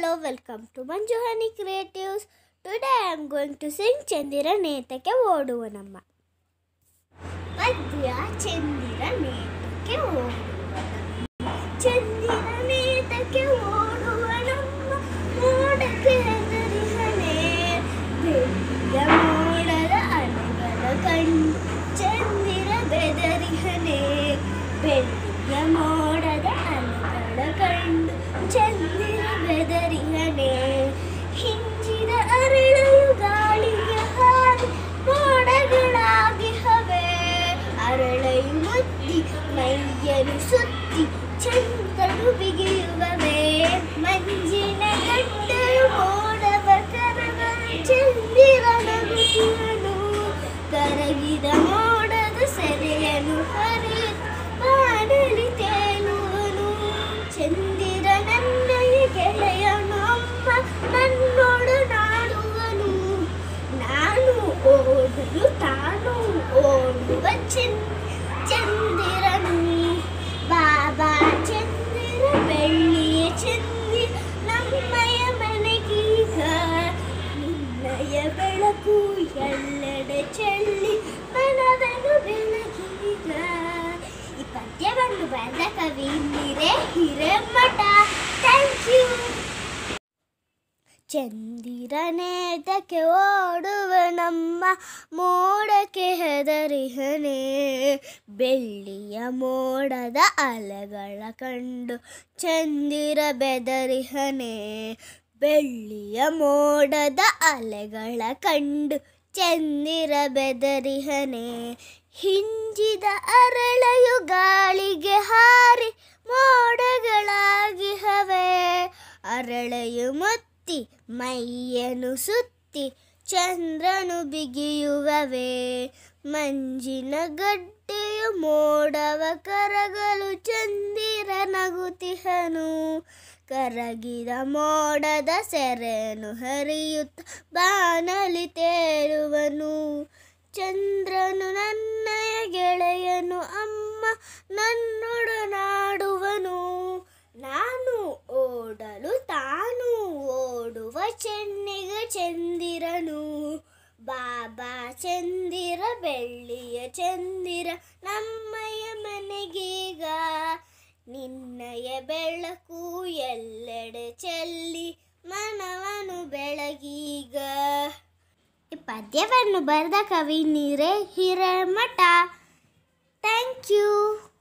hello, welcome to Manju Honey Creatives. Today I am going to sing ಚಂದಿರ ನೇತಕ್ಕೆ ಓಡುವ ನಮ್ಮ ಪದ್ಯ ಚಂದಿರ ನೇತಕ್ಕೆ ಓಡುವ ನಮ್ಮ ಚಂದಿರ ನೇತಕ್ಕೆ ಓಡುವ ನಮ್ಮ ಮೋಡಕ್ಕೆ ಹೆದರಿಹನೆ ಬೆಳ್ಳಿಯ ಮೋಡದ ಅಲೆಗಳ ಕಂಡು ಚಂದಿರ ಬೆದರಿಹನೆ ಬೆಳ್ಳಿಯ ಮೋಡದ ಅಲೆಗಳ ಕಂಡು ಚಂದಿರ ಬೆದರಿಹನೆ ಹಿಂಜಿದ ಅರಳಲು ಗಾಳಿಗೆ ಹಾರಿ ಮೋಡಗಳಾಗಿ ಹವೆ ಅರಳಲು ಮುತ್ತಿ ಮೈಯನು ಸುತ್ತಿ ಚಂದನು ಬಿಗಿಯುವವೇ ಮಂಜಿನ ಗಂಟಲು ಮೋಡವ ಕರಗಲು ಚಂದಿರ ನಗುತ್ತಿವನು ಕರಗಿದ ಮೋಡದ ಸೆರೆಯನು ಹರಿಯುತ್ತ ಬಾಡಲಿ ತೇಲುವನು ಚಂದಿರ ನನ್ನಯ ಗೆಳೆಯನು ಅಮ್ಮ ನನ್ನೋಡು ನಾಡುವನು ನಾನು ಓಡಲು ತಾನು ಓಡುವ ಚಂದ ಚಂದಿರನು ಬಾಬಾ ಚಂದಿರ ಬೆಳ್ಳಿಯ ಚಂದಿರ ನಮ್ಮಯ ಮನೆಗೀಗ ನಿನ್ನಯ ಬೆಳಕು ಎಲ್ಲೆಡೆ ಚೆಲ್ಲಿ ಮನವನ್ನು ಬೆಳಗೀಗ ಈ ಪದ್ಯವನ್ನು ಬರೆದ ಕವಿ ನೀರೇ ಹಿರೇಮಠ ಥ್ಯಾಂಕ್ ಯು ಚಂದಿರನೇತಕ್ಕೆ ಓಡುವ ನಮ್ಮ ಮೋಡಕ್ಕೆ ಹೆದರಿಹನೆ ಬೆಳ್ಳಿಯ ಮೋಡದ ಅಲೆಗಳ ಕಂಡು ಚಂದಿರ ಬೆದರಿಹನೆ ಬೆಳ್ಳಿಯ ಮೋಡದ ಅಲೆಗಳ ಕಂಡು ಚಂದಿರ ಬೆದರಿಹನೆ ಹಿಂಜಿದ ಅರಳೆಯು ಗಾಳಿಗೆ ಹಾರಿ ಮೋಡಗಳಾಗಿ ಹವೆ ಅರಳೆಯು ಮುತ್ತಿ ಮೈಯನು ಸುತ್ತಿ ಚಂದ್ರನು ಬಿಗಿಯುವವೇ ಮಂಜಿನ ಗಡ್ಡೆಯು ಮೋಡವ ಕರಗಲು ಚಂದಿರ ನಗುತಿಹನು ಕರಗಿದ ಮೋಡದ ಸೆರೆನು ಹರಿಯುತ್ತ ಬಾನಲಿ ತೇರುವನು ಚಂದ್ರನು ನನ್ನಯ ಗೆಳೆಯನು ಅಮ್ಮ ನನ್ನೊಡನಾಡುವನು ನಾನು ಓಡಲು ತಾನು ಓಡುವ ಚೆನ್ನಿಗ ಚಂದಿರನು ಬಾಬಾ ಚಂದಿರ ಬೆಳ್ಳಿಯ ಚಂದಿರ ನಮ್ಮಯ ಮನೆಗೀಗ ನಿನ್ನಯ ಬೆಳಕು ಎಲ್ಲೆಡೆ ಚೆಲ್ಲಿ ಮನವನು ಬೆಳಗೀಗ ಈ ಪದ್ಯವನ್ನು ಬರೆದ ಕವಿ ನೀರೇ ಹಿರೇಮಠ ಥ್ಯಾಂಕ್ ಯು